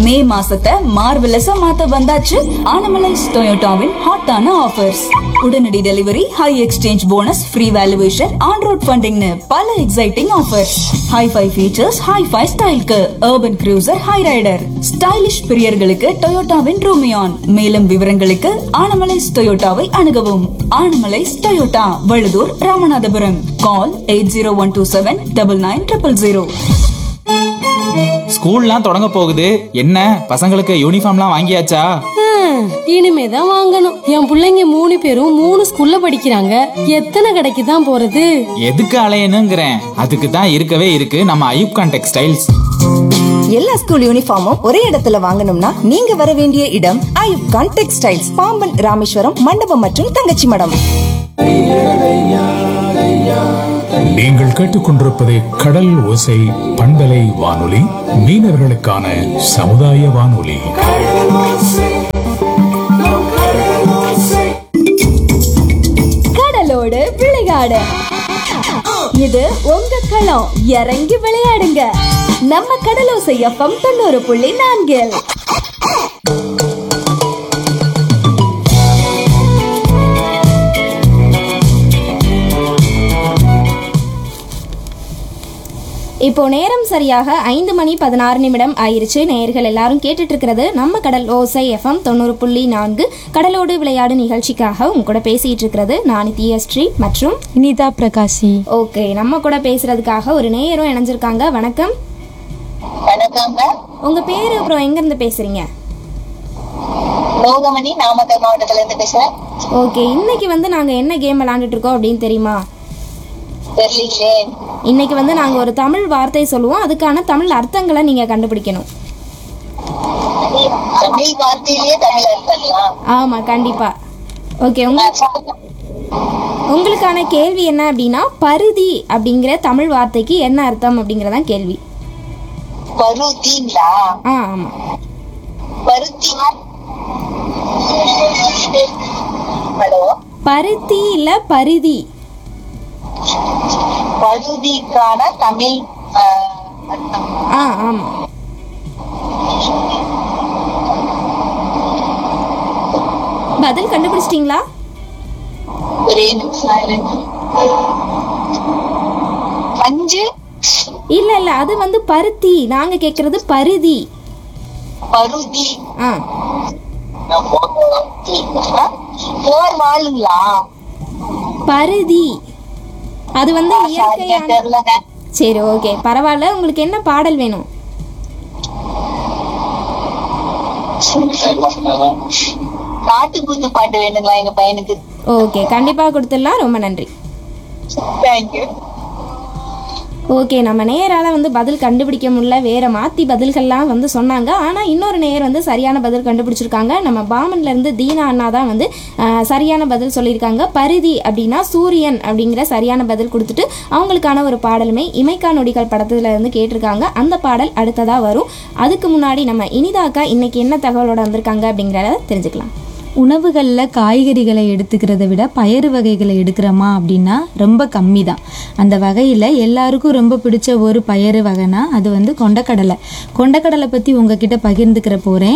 மே மாசத்தை மார்வெலஸா மாத்த வந்தாச்சு ஆனமலைஸ் டொயோட்டாவின் ஹாட்டான ஆஃபர்ஸ் உடனடி delivery high exchange bonus free valuation on road ஃபண்டிங்னு பல exciting offers hi fi features hi fi ஸ்டைல்க்கு urban cruiser Hyryder stylish பிரியர்களுக்கு டொயோட்டாவின் ரூமியான் மேலும் விவரங்களுக்கு ஆனமலைஸ் டொயோட்டாவை அணுகவும் Anamallais Toyota Valuthur Ramanathapuram call eight zero one two seven double nine triple zero ஸ்கூல்லாம் தொடங்க போகுது என்ன பசங்களுக்கு யூனிஃபார்ம்லாம் வாங்கியாச்சா ஹம், இனிமேதான் வாங்கணும் என் புள்ளைங்க மூணு பேரும் மூணு ஸ்கூல்ல படிக்கிறாங்க எத்தனை கடைக்கு தான் போறது எதுக்கு அலையணுங்கிறேன் அதுக்கு தான் இருக்கவே இருக்கு நம்ம ஐயூப்கான் டெக்ஸ்டைல்ஸ் எல்லா ஸ்கூல் யூனிஃபார்மும் ஒரே இடத்துல வாங்கணும்னா நீங்க வர வேண்டிய இடம் ஐயூப் கான் டெக்ஸ்டைல்ஸ் பாம்பன் ராமேஸ்வரம் மண்டபம் மற்றும் தங்கச்சி மடம் நீங்கள் கேட்டுக்கொண்டிருப்பது கடல் ஓசை பண்பலை வானொலி மீனவர்களுக்கான சமுதாய வானொலி கடலோடு விளையாடு இது உங்க களம் இறங்கி விளையாடுங்க நம்ம கடலோசை எஃப்எம் தொண்ணூறு புள்ளி நான்கில் இப்போ நேரம் சரியாக ஐந்து மணி பதினாறு நிமிடம் ஆயிருச்சு நேயர்கள் எல்லாரும் கேட்டுட்டு இருக்கிறது நம்ம கடல் ஓசை எஃப்எம் தொண்ணூறு புள்ளி நான்கு கடலோடு விளையாடு நிகழ்ச்சிக்காக உங்க கூட பேசிட்டு இருக்கிறது நான் நித்யஸ்ரீ மற்றும் இனிதா பிரகாசி ஓகே நம்ம கூட பேசுறதுக்காக ஒரு நேயரும் இணைஞ்சிருக்காங்க வணக்கம் வணக்கங்க உங்க பேரு அப்புறம் எங்க இருந்து பேசுறீங்க லோகமணி நாமக்கல் மாவட்டத்துல இருந்து பேசுறேன் ஓகே இன்னைக்கு வந்து நாங்க என்ன கேம் விளையாண்டுட்டு இருக்கோம் அப்படின்னு தெரியுமா தெரியலீங்களே இன்னைக்கு வந்து நாங்க ஒரு தமிழ் வார்த்தை சொல்லுவோம் அதுக்கான தமிழ் அர்த்தங்களை நீங்க கண்டுபிடிக்கணும் தமிழ் வார்த்தையிலேயே தமிழ் அர்த்தங்களா ஆமா கண்டிப்பா ஓகே உங்க உங்களுக்கான கேள்வி என்ன அப்படின்னா பருதி அப்படிங்கிற தமிழ் வார்த்தைக்கு என்ன அர்த்தம் அப்படிங்கறதான் கேள்வி பருத்திங்களா ஆ ஆமா பருத்தி ஹலோ பருத்தி இல்ல பருதி பருதிக்கான தமிழ் ஆஹ், அர்த்தம். ஆ ஆமா பதில் கண்டுபிடிச்சிட்டீங்களா ஒரே நிமிஷம் இருங்க. பஞ்சு இல்ல இல்ல அது வந்து பருத்தி நாங்க கேக்குறது பருதி பருதி ஆ போர் வாழுங்களா பருதி அது வந்து சரியா இயற்கையான தெரியலங்க சரி ஓகே பரவாயில்ல உங்களுக்கு என்ன பாடல் வேணும் காட்டுக்கூத்து பாட்டு வேணுங்களா எங்க பையனுக்கு ஓகே கண்டிப்பா கொடுத்துடலாம் ரொம்ப நன்றி தேங்க்யூ ஓகே நம்ம நேரால வந்து பதில் கண்டுபிடிக்க முடியல வேற மாத்தி பதில்கள்லாம் வந்து சொன்னாங்க ஆனா இன்னொரு நேர் வந்து சரியான பதில் கண்டுபிடிச்சிருக்காங்க நம்ம பாமன்ல இருந்து தீனா அண்ணா தான் வந்து ஆஹ், சரியான பதில் சொல்லியிருக்காங்க பரிதி அப்படின்னா சூரியன் அப்படிங்கிற சரியான பதில் கொடுத்துட்டு அவங்களுக்கான ஒரு பாடலுமே இமைக்கா நொடிகள் படத்துல இருந்து கேட்டிருக்காங்க அந்த பாடல் அடுத்ததா வரும் அதுக்கு முன்னாடி நம்ம இனிதாக்கா இன்னைக்கு என்ன தகவலோட வந்திருக்காங்க அப்படிங்கிறத தெரிஞ்சுக்கலாம் உணவுகளில் காய்கறிகளை எடுத்துக்கிறத விட பயறு வகைகளை எடுக்கிறோமா அப்படின்னா ரொம்ப கம்மி தான் அந்த வகையில் எல்லாருக்கும் ரொம்ப பிடிச்ச ஒரு பயறு வகைனா அது வந்து கொண்டக்கடலை கொண்டக்கடலை பற்றி உங்ககிட்ட பகிர்ந்துக்கிற போகிறேன்